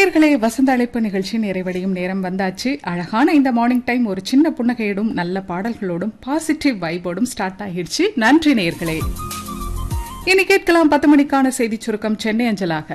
நேர்களே வசந்த அழைப்பு நிகழ்ச்சி நிறைவடையும் நேரம் வந்தாச்சு அழகான இந்த மார்னிங் டைம் ஒரு சின்ன புன்னகையோடும் நல்ல பாடல்களோடும் பாசிட்டிவ் வைபோடும் ஸ்டார்ட் ஆகிடுச்சு நன்றி நேர்களே இனி கேட்கலாம் பத்து மணிக்கான செய்தி சுருக்கம் சென்னை அஞ்சலாக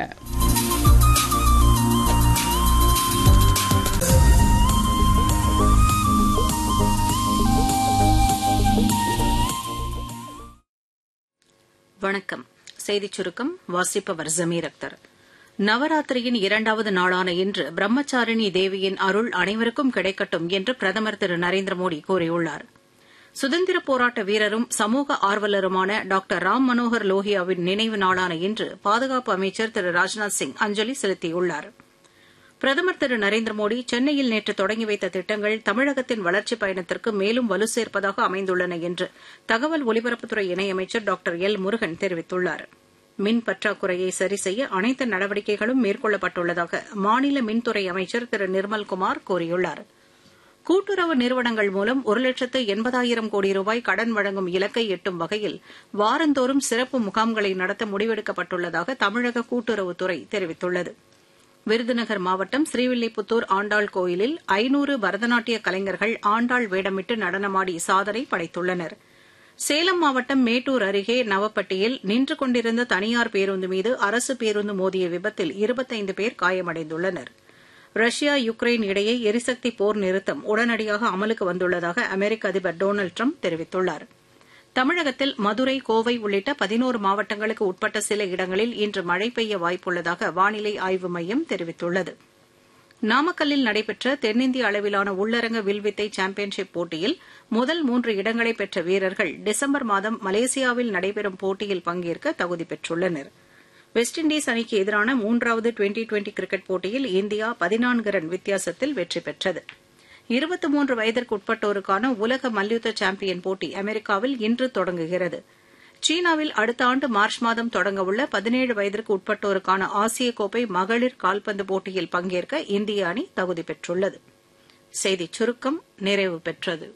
வணக்கம் செய்திச் சுருக்கம் வாசிப்பவர் ஜமீர் அக்தர் நவராத்திரியின் இரண்டாவது நாளான இன்று பிரம்மச்சாரிணி தேவியின் அருள் அனைவருக்கும் கிடைக்கட்டும் என்று பிரதமர் திரு நரேந்திர மோடி கூறியுள்ளார் சுதந்திரப் போராட்ட வீரரும் சமூக ஆர்வலருமான டாக்டர் ராம் மனோகர் லோகியாவின் நினைவு நாளான இன்று பாதுகாப்பு அமைச்சர் திரு ராஜ்நாத் சிங் அஞ்சலி செலுத்தியுள்ளாா் பிரதமர் திரு நரேந்திர மோடி சென்னையில் நேற்று தொடங்கி வைத்த திட்டங்கள் தமிழகத்தின் வளர்ச்சிப் பயணத்திற்கு மேலும் வலு சேர்ப்பதாக அமைந்துள்ளன என்று தகவல் ஒலிபரப்புத்துறை இணையமைச்சர் டாக்டர் எல் முருகன் தெரிவித்துள்ளார் மின் பற்றாக்குறையை சரி செய்ய அனைத்து நடவடிக்கைகளும் மேற்கொள்ளப்பட்டுள்ளதாக மாநில மின்துறை அமைச்சர் திரு நிர்மல்குமார் கூறியுள்ளார் கூட்டுறவு நிறுவனங்கள் மூலம் ஒரு லட்சத்து எண்பதாயிரம் கோடி ரூபாய் கடன் வழங்கும் இலக்கை எட்டும் வகையில் வாரந்தோறும் சிறப்பு முகாம்களை நடத்த முடிவெடுக்கப்பட்டுள்ளதாக தமிழக கூட்டுறவுத்துறை தெரிவித்துள்ளது விருதுநகர் மாவட்டம் ஸ்ரீவில்லிபுத்தூர் ஆண்டாள் கோயிலில் ஐநூறு பரதநாட்டிய கலைஞர்கள் ஆண்டாள் வேடமிட்டு நடனமாடி சாதனை படைத்துள்ளனர் சேலம் மாவட்டம் மேட்டூர் அருகே நவப்பட்டியில் நின்று கொண்டிருந்த தனியார் பேருந்து மீது அரசு பேருந்து மோதிய விபத்தில் இருபத்தைந்து பேர் காயமடைந்துள்ளனர் ரஷ்யா யுக்ரைன் இடையே எரிசக்தி போர் நிறுத்தம் உடனடியாக அமலுக்கு வந்துள்ளதாக அமெரிக்க அதிபர் டொனால்டு ட்ரம்ப் தெரிவித்துள்ளாா் தமிழகத்தில் மதுரை கோவை உள்ளிட்ட பதினோரு மாவட்டங்களுக்கு உட்பட்ட சில இடங்களில் இன்று மழை பெய்ய வாய்ப்புள்ளதாக வானிலை ஆய்வு மையம் தெரிவித்துள்ளது நாமக்கல்லில் நடைபெற்ற தென்னிந்திய அளவிலான உள்ளரங்க வில்வித்தை சாம்பியன்ஷிப் போட்டியில் முதல் மூன்று இடங்களை பெற்ற வீரர்கள் டிசம்பர் மாதம் மலேசியாவில் நடைபெறும் போட்டியில் பங்கேற்க தகுதி பெற்றுள்ளனர் வெஸ்ட் இண்டீஸ் அணிக்கு எதிரான மூன்றாவது டுவெண்டி டுவெண்டி கிரிக்கெட் போட்டியில் இந்தியா பதினான்கு ரன் வித்தியாசத்தில் வெற்றி பெற்றது இருபத்தி மூன்று வயதிற்கு உட்பட்டோருக்கான உலக மல்யுத்த சாம்பியன் போட்டி அமெரிக்காவில் இன்று தொடங்குகிறது சீனாவில் அடுத்த ஆண்டு மார்ச் மாதம் தொடங்கவுள்ள பதினேழு வயதிற்கு உட்பட்டோருக்கான ஆசிய கோப்பை மகளிர் கால்பந்து போட்டியில் பங்கேற்க இந்திய அணி தகுதி பெற்றுள்ளது செய்திச் சுருக்கம் நிறைவு பெற்றது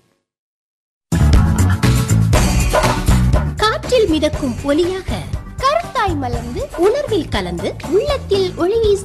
காற்றில் மிதக்கும் ஒலியாக கருத்தாய் மலர்ந்து உணர்வில் கலந்து உள்ளத்தில் ஒளி